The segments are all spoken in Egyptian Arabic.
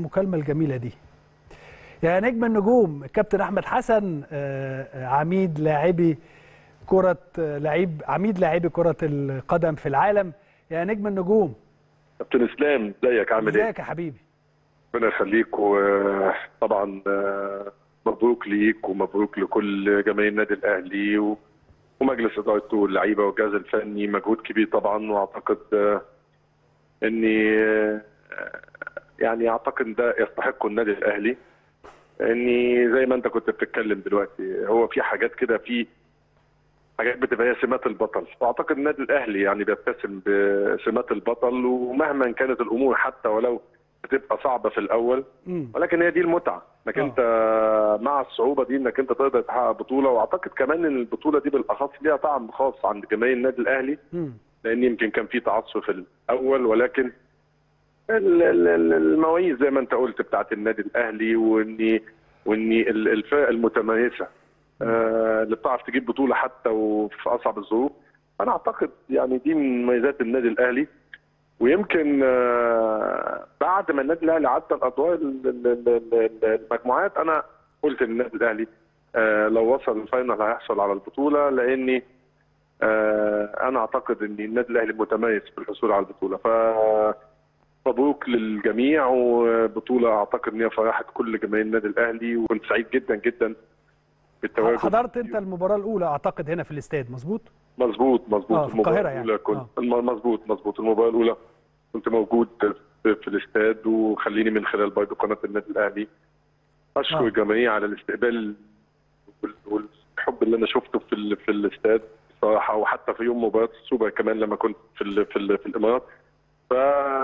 المكالمه الجميله دي يا نجم النجوم الكابتن احمد حسن آه، آه، عميد لاعبي كره آه، لعيب عميد لاعبي كره القدم في العالم يا نجم النجوم كابتن اسلام ازيك عامل ايه؟ ازيك يا حبيبي ربنا يخليك وطبعا آه، مبروك ليك ومبروك لكل جماهير النادي الاهلي و- ومجلس ادارته واللعيبه والجهاز الفني مجهود كبير طبعا واعتقد آه، اني آه، يعني اعتقد إن ده يستحقه النادي الاهلي اني زي ما انت كنت بتتكلم دلوقتي هو في حاجات كده في حاجات بتبقى هي سمات البطل واعتقد النادي الاهلي يعني بيتسم بسمات البطل ومهما كانت الامور حتى ولو بتبقى صعبه في الاول مم. ولكن هي دي المتعه انك آه. انت مع الصعوبه دي انك انت تقدر تحقق بطوله واعتقد كمان ان البطوله دي بالاخص ليها طعم خاص عند جماهير النادي الاهلي مم. لان يمكن كان في تعصب في الاول ولكن ال- ال- ال- المواعيد زي ما انت قلت بتاعت النادي الاهلي واني واني ال- الفرق المتميزه آه، اللي بتعرف تجيب بطوله حتى وفي اصعب الظروف انا اعتقد يعني دي من مميزات النادي الاهلي ويمكن آه، بعد ما النادي الاهلي عدى الادوار ال- ال- ال- ال- المجموعات انا قلت ان النادي الاهلي آه، لو وصل الفاينل هيحصل على البطوله لاني آه، انا اعتقد ان النادي الاهلي متميز في الحصول على البطوله ف مبروك للجميع وبطوله اعتقد ان هي فرحت كل جماهير النادي الاهلي وكنت سعيد جدا جدا بالتواجد حضرت انت المباراه الاولى اعتقد هنا في الاستاد مظبوط مظبوط مظبوط آه، في القاهرة يعني. الاولى كنت آه. الم- مظبوط مظبوط المباراه الاولى كنت موجود في, في الاستاد وخليني من خلال برضه قناه النادي الاهلي اشكر آه. الجميع على الاستقبال وال- والحب اللي انا شفته في ال... في الاستاد بصراحه وحتى في يوم مباراه السوبر كمان لما كنت في ال... في, ال... في الامارات ف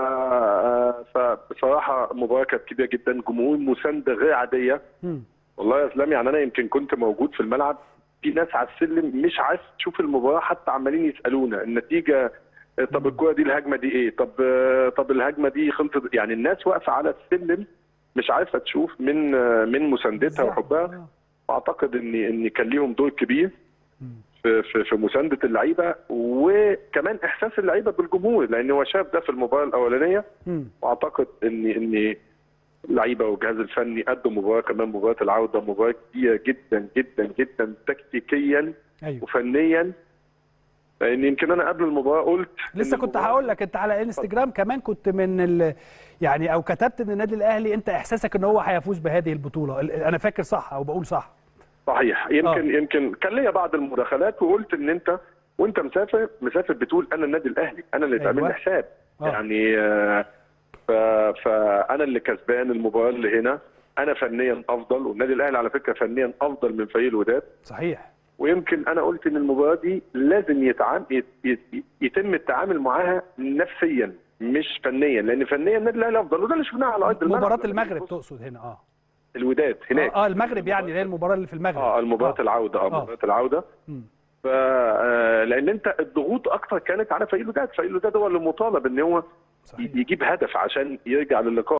فبصراحه المباراه كانت كبيره جدا جمهور مسانده غير عاديه مم. والله يا اسلام يعني انا يمكن كنت موجود في الملعب في ناس على السلم مش عايز تشوف المباراه حتى عمالين يسالونا النتيجه آه، طب الكوره دي الهجمه دي ايه طب آه، طب الهجمه دي خلصت يعني الناس واقفه على السلم مش عارفه تشوف من آه، من مساندتها وحبها آه. واعتقد ان ان كان ليهم دور كبير مم. في في, في مسانده اللعيبه وكمان احساس اللعيبه بالجمهور لان هو شاف ده في المباراه الاولانيه مم. واعتقد ان ان اللعيبه والجهاز الفني قدوا مباراه كمان مباراه العوده مباراه كبيره جدا جدا جدا تكتيكيا ايوه وفنيا لان يمكن انا قبل المباراه قلت لسه إن كنت المباراة- هقول لك انت على انستجرام كمان كنت من ال... يعني او كتبت ان النادي الاهلي انت احساسك ان هو هيفوز بهذه البطوله ال- انا فاكر صح او بقول صح صحيح يمكن آه. يمكن كان ليا بعض المداخلات وقلت ان انت وانت مسافر مسافر بتقول انا النادي الاهلي انا اللي أيوة. تعمل لي حساب آه. يعني آه، ف... فانا اللي كسبان المباراه اللي هنا انا فنيا افضل والنادي الاهلي على فكره فنيا افضل من فريق الوداد صحيح ويمكن انا قلت ان المباراه دي لازم يتعام يت- يت- يتم التعامل معاها نفسيا مش فنيا لان فنيا النادي الاهلي افضل وده اللي شفناه على ارض الملعب مباراه المغرب تقصد هنا اه الوداد هناك اه, آه المغرب يعني اللي هي المباراه اللي في المغرب اه المباراه آه. العوده اه آه. مباراه العوده مم. ف آه، لان انت الضغوط اكتر كانت على فريق الوداد فريق الوداد هو اللي مطالب ان هو صحيح يجيب هدف عشان يرجع للقاء